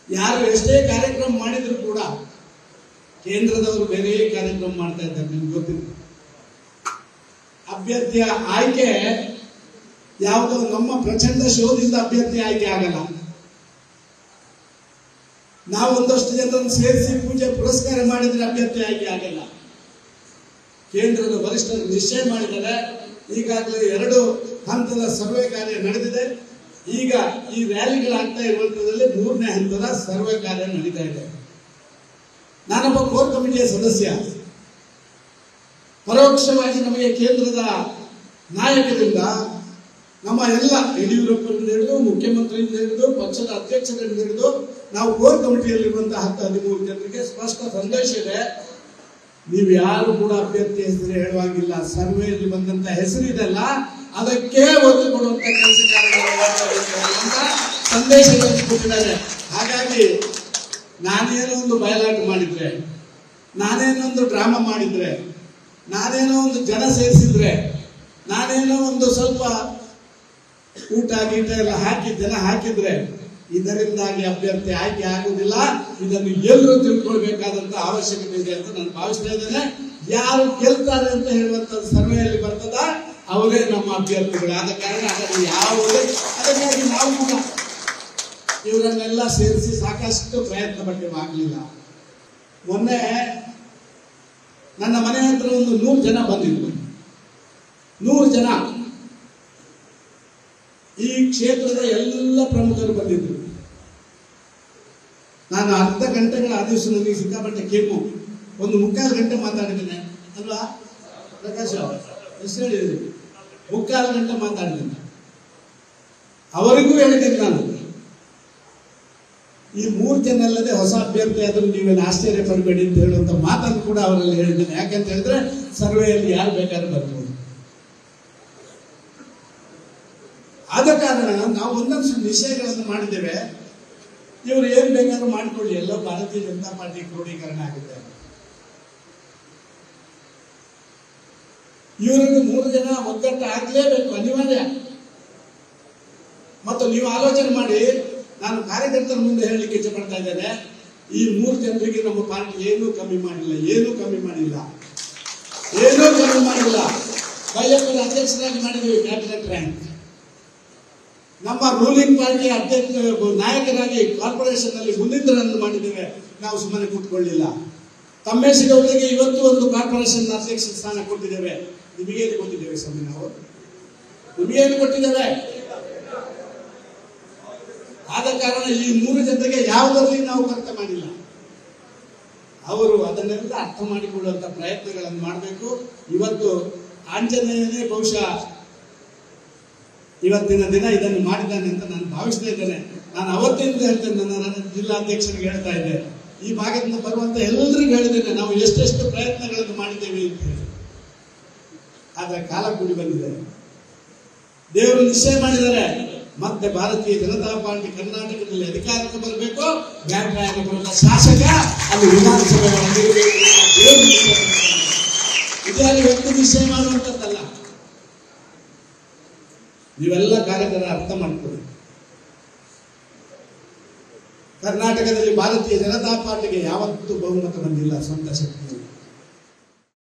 ಯಾರು ಎಷ್ಟೇ ಕಾರ್ಯಕ್ರಮ ಮಾಡಿದ್ರು ಕೂಡ ಕೇಂದ್ರದವರು ಬೇರೆ ಕಾರ್ಯಕ್ರಮ ಮಾಡ್ತಾ ಇದ್ದಾರೆ ನಿಮ್ಗೆ ಗೊತ್ತಿಲ್ಲ ಅಭ್ಯರ್ಥಿಯ ಆಯ್ಕೆ ಯಾವುದೋ ನಮ್ಮ ಪ್ರಚಂಡ ಶೋದಿಂದ ಅಭ್ಯರ್ಥಿ ಆಯ್ಕೆ ಆಗಲ್ಲ ನಾವು ಒಂದಷ್ಟು ಜನರನ್ನು ಸೇರಿಸಿ ಪೂಜೆ ಪುರಸ್ಕಾರ ಮಾಡಿದ್ರೆ ಅಭ್ಯರ್ಥಿ ಆಯ್ಕೆ ಆಗಲ್ಲ ಕೇಂದ್ರದ ವರಿಷ್ಠರು ನಿಶ್ಚಯ ಮಾಡಿದ್ದಾರೆ ಈಗಾಗಲೇ ಎರಡು ಹಂತದ ಸರ್ವೆ ಕಾರ್ಯ ನಡೆದಿದೆ ಈಗ ಈ ರ್ಯಾಲಿಗಳಾಗ್ತಾ ಇರುವಂತದಲ್ಲಿ ಮೂರನೇ ಹಂತದ ಸರ್ವೆ ಕಾರ್ಯ ನಡೀತಾ ಇದೆ ನಾನೊಬ್ಬ ಕೋರ್ ಕಮಿಟಿಯ ಸದಸ್ಯ ಪರೋಕ್ಷವಾಗಿ ನಮಗೆ ಕೇಂದ್ರದ ನಾಯಕರಿಂದ ನಮ್ಮ ಎಲ್ಲ ಯಡಿಯೂರಪ್ಪರಿಂದ ಹಿಡಿದು ಮುಖ್ಯಮಂತ್ರಿಯಿಂದ ಹಿಡಿದು ಪಕ್ಷದ ಅಧ್ಯಕ್ಷರಿಂದ ಹಿಡಿದು ನಾವು ಕೋರ್ ಕಮಿಟಿಯಲ್ಲಿರುವಂತಹ ಹತ್ತು ಹದಿಮೂರು ಜನರಿಗೆ ಸ್ಪಷ್ಟ ಸಂದೇಶ ಇದೆ ನೀವು ಯಾರು ಕೂಡ ಅಭ್ಯರ್ಥಿ ಹೆಸರು ಹೇಳುವಾಗಿಲ್ಲ ಸರ್ವೆಯಲ್ಲಿ ಬಂದಂತ ಹೆಸರಿದೆಲ್ಲ ಅದಕ್ಕೆ ಒತ್ತು ಕೊಡುವಂತ ಕೆಲಸ ಕಾರ್ಯಗಳು ಅಂತ ಸಂದೇಶಗಳನ್ನು ಕೊಟ್ಟಿದ್ದಾರೆ ಹಾಗಾಗಿ ನಾನೇನೋ ಒಂದು ಬಯಲಾಟ ಮಾಡಿದ್ರೆ ನಾನೇನೋ ಒಂದು ಡ್ರಾಮಾ ಮಾಡಿದ್ರೆ ನಾನೇನೋ ಒಂದು ಜನ ಸೇರಿಸಿದ್ರೆ ನಾನೇನೋ ಒಂದು ಸ್ವಲ್ಪ ಊಟ ಗೀಟ ಎಲ್ಲ ಹಾಕಿ ಜನ ಹಾಕಿದ್ರೆ ಇದರಿಂದಾಗಿ ಅಭ್ಯರ್ಥಿ ಆಯ್ಕೆ ಆಗುವುದಿಲ್ಲ ಇದನ್ನು ಎಲ್ಲರೂ ತಿಳ್ಕೊಳ್ಬೇಕಾದಂತ ಅವಶ್ಯಕತೆ ಇದೆ ಅಂತ ನಾನು ಭಾವಿಸ್ತಾ ಇದ್ದೇನೆ ಯಾರು ಗೆಲ್ತಾರೆ ಅಂತ ಹೇಳುವಂತ ಸರ್ವೆಯಲ್ಲಿ ಬರ್ತದ ಅವರೇ ನಮ್ಮ ಅಭ್ಯರ್ಥಿಗಳು ಆದ ಕಾರಣ ಅದನ್ನು ಯಾವುದೇ ಅದಕ್ಕಾಗಿ ನಾವು ಕೂಡ ಇವರನ್ನೆಲ್ಲ ಸೇರಿಸಿ ಸಾಕಷ್ಟು ಪ್ರಯತ್ನ ಪಟ್ಟೆವು ಆಗಲಿಲ್ಲ ಮೊನ್ನೆ ನನ್ನ ಮನೆ ಹತ್ರ ಒಂದು ನೂರು ಜನ ಬಂದಿದ್ರು ನೂರು ಜನ ಈ ಕ್ಷೇತ್ರದ ಎಲ್ಲ ಪ್ರಮುಖರು ಬಂದಿದ್ರು ನಾನು ಅರ್ಧ ಗಂಟೆಗಳ ಆ ದಿವಸ ನನಗೆ ಸಿಕ್ಕಾಪಟ್ಟೆ ಕೆಮ್ಮು ಒಂದು ಮುಕ್ಕಾಲು ಗಂಟೆ ಮಾತಾಡಿದ್ದೇನೆ ಅಲ್ವಾ ಪ್ರಕಾಶ್ ಎಷ್ಟು ಹೇಳಿದ್ರಿ ಮುಕ್ಕಾಲು ಗಂಟೆ ಮಾತಾಡಿದ್ದೇನೆ ಅವರಿಗೂ ಹೇಳಿದ್ದೇನೆ ನಾನು ಈ ಮೂರು ಜನ ಅಲ್ಲದೆ ಹೊಸ ಅಭ್ಯರ್ಥಿ ಆದರೂ ನೀವೇನು ಆಶ್ಚರ್ಯ ಪಡಬೇಡಿ ಅಂತ ಹೇಳುವಂತ ಮಾತನ್ನು ಕೂಡ ಅವರಲ್ಲಿ ಹೇಳಿದ್ದೇನೆ ಯಾಕಂತ ಹೇಳಿದ್ರೆ ಸರ್ವೆಯಲ್ಲಿ ಯಾರು ಬೇಕಾದ್ರೂ ಬರ್ಬೋದು ಆದ ಕಾರಣ ನಾವು ಒಂದೊಂದು ವಿಷಯಗಳನ್ನು ಮಾಡಿದ್ದೇವೆ ಇವರು ಏನ್ ಬೇಕಾದ್ರೂ ಮಾಡಿಕೊಳ್ಳಿ ಎಲ್ಲ ಭಾರತೀಯ ಜನತಾ ಪಾರ್ಟಿ ಕ್ರೋಢೀಕರಣ ಆಗುತ್ತೆ ಇವರಿಗೆ ಮೂರು ಜನ ಒಗ್ಗಟ್ಟು ಆಗ್ಲೇಬೇಕು ಅನಿವಾರ್ಯ ಮತ್ತು ನೀವು ಆಲೋಚನೆ ಮಾಡಿ ನಾನು ಕಾರ್ಯಕರ್ತರ ಮುಂದೆ ಹೇಳಲಿಕ್ಕೆ ಇಚ್ಛೆ ಪಡ್ತಾ ಇದ್ದೇನೆ ಈ ಮೂರು ಜನರಿಗೆ ನಮ್ಮ ಪಾರ್ಟಿ ಏನೂ ಕಮ್ಮಿ ಮಾಡಿಲ್ಲ ಏನೂ ಕಮ್ಮಿ ಮಾಡಿಲ್ಲ ಏನೂ ಕಮ್ಮಿ ಮಾಡಿಲ್ಲ ಬೈಯಪ್ಪನ ಅಧ್ಯಕ್ಷರಾಗಿ ಮಾಡಿದ್ದೀವಿ ಕ್ಯಾಬಿನೆಟ್ ರ್ಯಾಂಕ್ ನಮ್ಮ ರೂಲಿಂಗ್ ಪಾರ್ಟಿ ಅಧ್ಯಕ್ಷ ನಾಯಕರಾಗಿ ಕಾರ್ಪೊರೇಷನ್ ಅಲ್ಲಿ ಮುಂದಿದ್ದರನ್ನು ಮಾಡಿದ್ದೇವೆ ನಾವು ಸುಮ್ಮನೆ ಕೂತ್ಕೊಳ್ಳಿಲ್ಲ ತಮ್ಮೇಶಿಗೌಡರಿಗೆ ಇವತ್ತು ಒಂದು ಕಾರ್ಪೊರೇಷನ್ ಅಧ್ಯಕ್ಷ ಸ್ಥಾನ ಕೊಟ್ಟಿದ್ದೇವೆ ನಿಮಗೇನು ಕೊಟ್ಟಿದ್ದೇವೆ ಸ್ವಾಮಿ ನಾವು ನಿಮಗೇನು ಕೊಟ್ಟಿದ್ದೇವೆ ಆದ ಕಾರಣ ಈ ಮೂರು ಜನರಿಗೆ ಯಾವುದರಲ್ಲಿ ನಾವು ಕರ್ತ ಮಾಡಿಲ್ಲ ಅವರು ಅದನ್ನೆಲ್ಲ ಅರ್ಥ ಮಾಡಿಕೊಳ್ಳುವಂತ ಪ್ರಯತ್ನಗಳನ್ನು ಮಾಡಬೇಕು ಇವತ್ತು ಆಂಜನೇಯನೇ ಬಹುಶಃ ಇವತ್ತಿನ ದಿನ ಇದನ್ನು ಮಾಡಿದ್ದಾನೆ ಅಂತ ನಾನು ಭಾವಿಸ್ತಾ ಇದ್ದೇನೆ ನಾನು ಅವತ್ತಿಂದ ಹೇಳ್ತೇನೆ ನನ್ನ ಜಿಲ್ಲಾಧ್ಯಕ್ಷರಿಗೆ ಹೇಳ್ತಾ ಇದ್ದೆ ಈ ಭಾಗದಿಂದ ಬರುವಂತ ಎಲ್ಲರಿಗೂ ಹೇಳಿದ್ದೇನೆ ನಾವು ಎಷ್ಟೆಷ್ಟು ಪ್ರಯತ್ನಗಳನ್ನು ಮಾಡಿದ್ದೇವೆ ಅಂತ ಹೇಳಿ ಆದ್ರೆ ಕಾಲ ಕೂಡಿ ಬಂದಿದೆ ದೇವರು ನಿಶ್ಚಯ ಮಾಡಿದ್ದಾರೆ ಮತ್ತೆ ಭಾರತೀಯ ಜನತಾ ಪಾರ್ಟಿ ಕರ್ನಾಟಕದಲ್ಲಿ ಅಧಿಕಾರಕ್ಕೆ ಬರಬೇಕು ಬ್ಯಾಟ್ರಾಯನ ಬರುವ ಶಾಸಕ ಅಲ್ಲಿ ವಿಧಾನಸಭೆ ಒಳಗಿರಬೇಕು ಅಂತ ದೇವರು ನಿಶ್ಚಯ ಮಾಡಿದ್ದಾನೆ. ಇದ್ಯಾರು ವ್ಯಕ್ತಿ ನಿಶ್ಚಯ ಮಾಡುವಂಥದ್ದಲ್ಲ ನೀವೆಲ್ಲ ಕಾರ್ಯಕರ ಅರ್ಥ ಮಾಡ್ಕೊಳ್ಳಿ ಕರ್ನಾಟಕದಲ್ಲಿ ಭಾರತೀಯ ಜನತಾ ಪಾರ್ಟಿಗೆ ಯಾವತ್ತೂ ಬಹುಮತ ಬಂದಿಲ್ಲ ಸ್ವಂತ ಶಕ್ತಿ